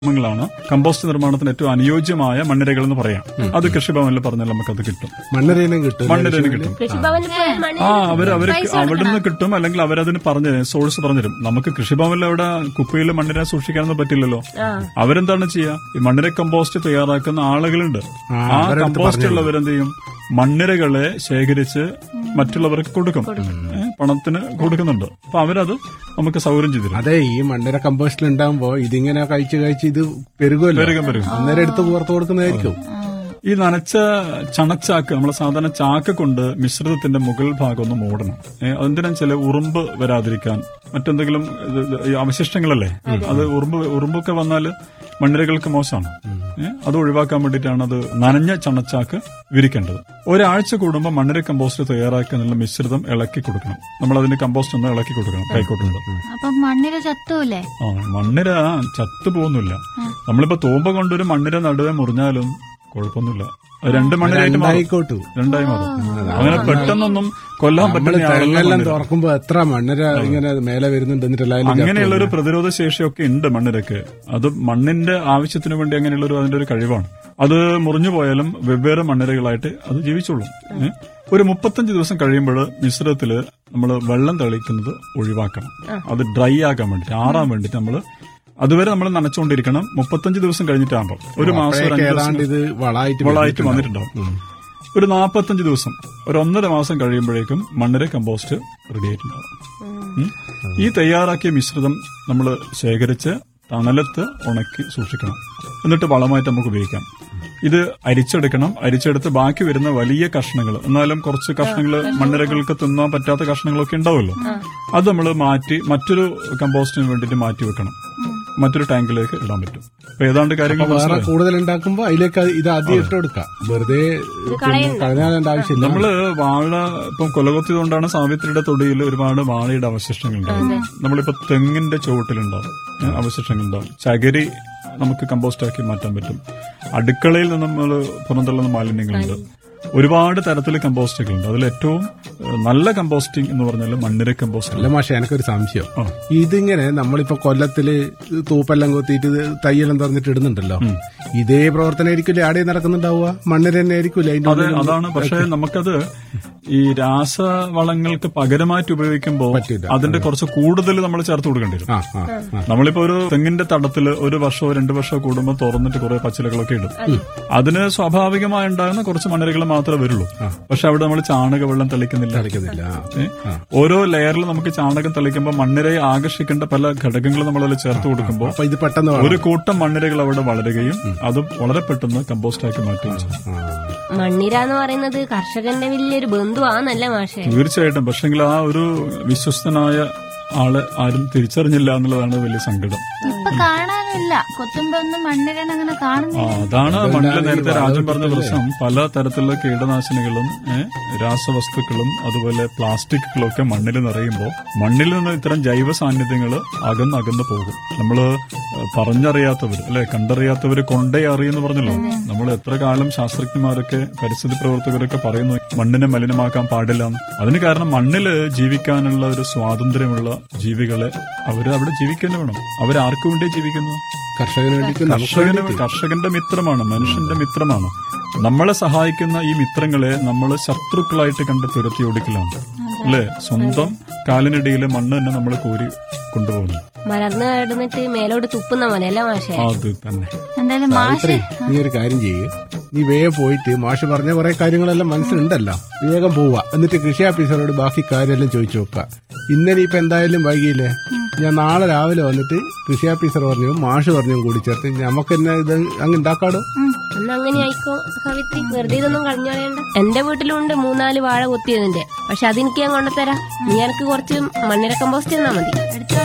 ങ്ങളാണ് compost നിർമ്മാണത്തിന് ഏറ്റവും അനുയോജ്യമായ മണ്ണിരകൾ എന്ന് പറയാം അത് കൃഷിഭവനിൽ പറഞ്ഞാൽ നമുക്കത് കിട്ടും മണ്ണിരേനും കിട്ടും മണ്ണിരന് കിട്ടും കൃഷിഭവനിൽ പോയി മണ്ണ് ആ അവർ അവർക്ക് അവിടുന്ന് കിട്ടും അല്ലെങ്കിൽ അവരതിന് പറഞ്ഞു സോഴ്സ് പറഞ്ഞുതരും നമുക്ക് കൃഷിഭവനിൽ അവിടെ കുപ്പിയിൽ മണ്ണിര സൂക്ഷിക്കാനൊന്നും പറ്റില്ലല്ലോ അവരെന്താണ് ചെയ്യുക ഈ മണ്ണിര കമ്പോസ്റ്റ് തയ്യാറാക്കുന്ന ആളുകളുണ്ട് ആ, ആ അവരടുത്ത് കമ്പോസ്റ്റ് ഉള്ളവരെന്ത് ചെയ്യും മണ്ണിരകളെ ശേഖരിച്ച് മറ്റുള്ളവർക്ക് കൊടുക്കും ഏ, പണത്തിന് കൊടുക്കുന്നുണ്ട് അപ്പൊ അവരത് നമുക്ക് സൗകര്യം ചെയ്തു തരും അതെ ഈ മണ്ണിര കമ്പോസ്റ്റിൽ ഉണ്ടാകുമ്പോ ഇതിങ്ങനെ കഴിച്ച് കഴിച്ച് ഇത് പെരുകുമല്ലോ പെരുകും, പെരുകും. അന്നേരം എടുത്ത് പുറത്ത് കൊടുക്കുന്നതായിരിക്കും ഈ നനച്ച ചണച്ചാക്ക് നമ്മളെ സാധാരണ ചാക്ക് കൊണ്ട് മിശ്രിതത്തിന്റെ മുകൾ ഭാഗം ഒന്ന് മൂടണം ഏ, അതിന് ചില ഉറുമ്പ് വരാതിരിക്കാൻ മറ്റെന്തെങ്കിലും ഇത് ഇത് ഈ അവശിഷ്ടങ്ങളല്ലേ അത് ഉറുമ്പ് ഉറുമ്പൊക്കെ വന്നാൽ മണ്ണിരകൾക്ക് മോശമാണ് ഏ, അത് ഒഴിവാക്കാൻ വേണ്ടിയിട്ടാണ് അത് നനഞ്ഞ ചണച്ചാക്ക് വിരിക്കേണ്ടത് ഒരാഴ്ച കൂടുമ്പോൾ മണ്ണിര കമ്പോസ്റ്റ് തയ്യാറാക്കാനുള്ള മിശ്രിതം ഇളക്കി കൊടുക്കണം നമ്മൾ അതിന് കമ്പോസ്റ്റ് ഒന്ന് ഇളക്കി കൊടുക്കണം കൈക്കോട്ടുണ്ട് അപ്പൊ മണ്ണിര ചത്തൂല്ലേ ആ മണ്ണിര ചത്തു പോകുന്നില്ല നമ്മളിപ്പോ തൂമ്പ കൊണ്ടൊരു മണ്ണിര നടുവെ മുറിഞ്ഞാലും കുഴപ്പമൊന്നുമില്ല അത് രണ്ട് മണ്ണിരായിട്ട് മാറും ആയിക്കോട്ടു രണ്ടായി മാറും അങ്ങനെ പെട്ടെന്നൊന്നും കൊല്ലാൻ നമ്മള് പറ്റുന്ന ആളുകളെ തെങ്ങെല്ലാം മണ്ണിര. തുറക്കുമ്പോ എത്ര മണ്ണിര ഇങ്ങനെ മേലെ വരുന്നുണ്ട് എന്നിട്ടല്ല അതിൽ അങ്ങനെയുള്ള ഒരു പ്രതിരോധ ശേഷിയൊക്കെ ഉണ്ട് മണ്ണിരക്ക് അത് മണ്ണിന്റെ ആവശ്യത്തിന് വേണ്ടി അങ്ങനെയുള്ള ഒരു അതിന്റെ ഒരു കഴിവാണ് അത് മുറിഞ്ഞു പോയാലും വെവ്വേറെ മണ്ണിരകളായിട്ട് അത് ജീവിച്ചോളും ഏ? ഒരു മുപ്പത്തഞ്ച് ദിവസം കഴിയുമ്പോൾ മിശ്രിതത്തില് നമ്മൾ വെള്ളം തളിക്കുന്നത് ഒഴിവാക്കണം അത് ഡ്രൈ ആക്കാൻ വേണ്ടിട്ട് ആറാൻ വേണ്ടിട്ട് നമ്മൾ അതുവരെ നമ്മൾ നനച്ചുകൊണ്ടിരിക്കണം മുപ്പത്തഞ്ച് ദിവസം കഴിഞ്ഞിട്ടാകുമ്പോൾ ഒരു മാസം ഒരു അഞ്ച് ദിവസം ഏതാണ്ട് ഇത് വളായിട്ട് വളമായിട്ട് വന്നിട്ടുണ്ടാവും ഒരു നാൽപ്പത്തഞ്ച് ദിവസം ഒരു ഒന്നര മാസം കഴിയുമ്പോഴേക്കും മണ്ണിര കമ്പോസ്റ്റ് റെഡി ആയിട്ടുണ്ടാവും ഉം. ഈ തയ്യാറാക്കിയ മിശ്രിതം നമ്മൾ ശേഖരിച്ച് തണലത്ത് ഉണക്കി സൂക്ഷിക്കണം എന്നിട്ട് വളമായിട്ട് നമുക്ക് ഉപയോഗിക്കാം ഇത് അരിച്ചെടുക്കണം അരിച്ചെടുത്ത് ബാക്കി വരുന്ന വലിയ കഷ്ണങ്ങൾ എന്നാലും കുറച്ച് കഷ്ണങ്ങൾ മണ്ണിരകൾക്ക് തിന്നാൻ പറ്റാത്ത കഷ്ണങ്ങളൊക്കെ ഉണ്ടാവുമല്ലോ അത് നമ്മൾ മാറ്റി മറ്റൊരു കമ്പോസ്റ്റിന് വേണ്ടിയിട്ട് മാറ്റി വെക്കണം മറ്റൊരു ടാങ്കിലേക്ക് ഇടാൻ പറ്റും അപ്പൊ ഏതാണ്ട് കാര്യങ്ങൾ വേറെ മനസ്സിലായോ? കൂടുതൽ ഉണ്ടാക്കുമ്പോ അതിലേക്ക് അത് ഇത് ആദ്യം ഇട്ട് കൊടുക്കാം വെറുതെ കളഞ്ഞാലേണ്ട ആവശ്യമില്ല നമ്മള് വാഴ ഇപ്പം കൊലകൊത്തിയതുകൊണ്ടാണ് സാവിത്രിയുടെ തൊടിയിൽ ഒരുപാട് വാഴയുടെ അവശിഷ്ടങ്ങളുണ്ടാവും നമ്മളിപ്പോ തെങ്ങിന്റെ ചുവട്ടിലുണ്ടാവും ഏ, അവശിഷ്ടങ്ങളുണ്ടാവും ചകിരി നമുക്ക് കമ്പോസ്റ്റ് ആക്കി മാറ്റാൻ പറ്റും അടുക്കളയിൽ നിന്ന് നമ്മൾ പുറന്തള്ളുന്ന മാലിന്യങ്ങളുണ്ട് ഒരുപാട് തരത്തിൽ കമ്പോസ്റ്റുകളുണ്ട് അതിൽ ഏറ്റവും ഏ, നല്ല കമ്പോസ്റ്റിംഗ് എന്ന് പറഞ്ഞാൽ മണ്ണിര കമ്പോസ്റ്റ് അല്ല മാഷെ എനിക്കൊരു സംശയം ആ. ഇതിങ്ങനെ നമ്മളിപ്പോ കൊല്ലത്തില് തൂപ്പെല്ലാം കൊത്തിയിട്ട് ഇത് തയ്യെല്ലാം തുറന്നിട്ട് ഇടുന്നുണ്ടല്ലോ ഇതേ പ്രവർത്തനമായിരിക്കില്ലേ ആടെ നടക്കുന്നുണ്ടാവുക മണ്ണിര തന്നെ ആയിരിക്കില്ലേ അതിന്റെ അതെ ഉള്ളിൽ അതാണ് പക്ഷെ നമുക്കത് ഈ രാസവളങ്ങൾക്ക് പകരമായിട്ട് ഉപയോഗിക്കുമ്പോൾ പറ്റില്ല. അതിന്റെ കുറച്ച് കൂടുതൽ നമ്മൾ ചേർത്ത് കൊടുക്കേണ്ടി വരും ആ ആ ആ. നമ്മളിപ്പോ ഒരു തെങ്ങിന്റെ തടത്തില് ഒരു വർഷമോ രണ്ടു വർഷമോ കൂടുമ്പോൾ തുറന്നിട്ട് കുറെ പച്ചിലകളൊക്കെ ഇടും അതിന് സ്വാഭാവികമായി ഉണ്ടാകുന്ന കുറച്ച് മണ്ണിരകൾ മാത്രമേ വരുള്ളൂ പക്ഷെ അവിടെ നമ്മൾ ചാണക വെള്ളം തെളിക്കുന്നില്ല കളിക്കുന്നില്ല ആ. ഏ? ഓരോ ലെയറിൽ നമുക്ക് ചാണകം തെളിക്കുമ്പോൾ മണ്ണിരയെ ആകർഷിക്കേണ്ട പല ഘടകങ്ങളും നമ്മൾ അതിൽ ചേർത്ത് കൊടുക്കുമ്പോൾ അപ്പൊ ഇത് പെട്ടെന്ന് വേണം. ഒരു കൂട്ടം മണ്ണിരകൾ അവിടെ വളരുകയും അത് വളരെ പെട്ടെന്ന് കമ്പോസ്റ്റ് ആക്കി മാറ്റുകയും ചെയ്യും ആ. മണ്ണിര എന്ന് പറയുന്നത് കർഷകന്റെ വലിയൊരു ബന്ധുവാന്നല്ല മാഷെ തീർച്ചയായിട്ടും പക്ഷെങ്കിൽ ആ ഒരു വിശ്വസ്തനായ ആളെ ആരും തിരിച്ചറിഞ്ഞില്ല എന്നുള്ളതാണ് വലിയ സങ്കടം ഇപ്പൊ കാണാനില്ല കൊത്തുമ്പോ ഒന്നും മണ്ണിരൻ അങ്ങനെ ആ, കാണുന്നില്ല അതാണ് മണ്ണിൽ നേരത്തെ രാജ്യം പറഞ്ഞ പ്രശ്നം പല തരത്തിലുള്ള കീടനാശിനികളും ഏ, രാസവസ്തുക്കളും അതുപോലെ പ്ലാസ്റ്റിക്കുകളും ഒക്കെ മണ്ണിൽ നിറയുമ്പോൾ മണ്ണിൽ നിന്ന് ഇത്തരം ജൈവ സാന്നിധ്യങ്ങൾ അകന്ന് അകന്ന് പോകും നമ്മള് പറഞ്ഞറിയാത്തവർ അല്ലെ കണ്ടറിയാത്തവർ കൊണ്ടേ അറിയെന്ന് പറഞ്ഞല്ലോ നമ്മൾ എത്ര കാലം ശാസ്ത്രജ്ഞന്മാരൊക്കെ പരിസ്ഥിതി പ്രവർത്തകരൊക്കെ പറയുന്നു മണ്ണിനെ മലിനമാക്കാൻ പാടില്ല എന്ന്. അതിന് കാരണം മണ്ണില് ജീവിക്കാനുള്ള ഒരു സ്വാതന്ത്ര്യമുള്ള ജീവികളെ അവര് അവിടെ ജീവിക്കാൻ വേണം അവരാർക്കു വേണ്ടി ജീവിക്കുന്നു കർഷകന് വേണ്ടിയിട്ട് നമുക്ക് കർഷകന് കർഷകന്റെ മിത്രമാണ് മനുഷ്യന്റെ മിത്രമാണ് നമ്മളെ സഹായിക്കുന്ന ഈ മിത്രങ്ങളെ നമ്മൾ ശത്രുക്കളായിട്ട് കണ്ട് തുരത്തി ഓടിക്കലാണ് അല്ലേ സ്വന്തം കാലിനടിയിലെ മണ്ണ് തന്നെ നമ്മൾ കോരി കൊണ്ടുപോകുന്നു മലർന്ന് കിടന്നിട്ട് മേലോട്ട് തുപ്പുന്ന പോലെ അല്ല മാഷെ അത് തന്നെ എന്തായാലും മാഷ് സാവിത്രി നീ ഒരു കാര്യം ചെയ്യ് നീ വേഗം പോയിട്ട് മാഷ് പറഞ്ഞ കുറെ കാര്യങ്ങളെല്ലാം മനസ്സിലുണ്ടല്ലോ വേഗം പോവാ എന്നിട്ട് കൃഷി ഓഫീസറോട് ബാക്കി കാര്യമെല്ലാം ചോദിച്ചു നോക്കുക ഇന്നലെ ഇപ്പൊ എന്തായാലും വൈകിയില്ലേ ഞാൻ നാളെ രാവിലെ വന്നിട്ട് കൃഷി ഓഫീസർ പറഞ്ഞു മാഷ് പറഞ്ഞു കൂടി ചേർത്ത് നമുക്ക് തന്നെ ഇത് അങ്ങ് ഉണ്ടാക്കാടോ അന്ന് അങ്ങനെ ആയിക്കോ കവിത്രി വെറുതെ ഇതൊന്നും കളഞ്ഞോളയണ്ട എന്റെ വീട്ടിലുണ്ട് മൂന്നാല് വാഴ കൊത്തിയതിന്റെ പക്ഷെ അതെനിക്ക് ഞാൻ കൊണ്ടുതരാം നീ എനിക്ക് കുറച്ച് മണ്ണിര കമ്പോസ്റ്റ് തന്നാ മതി എടുത്തോ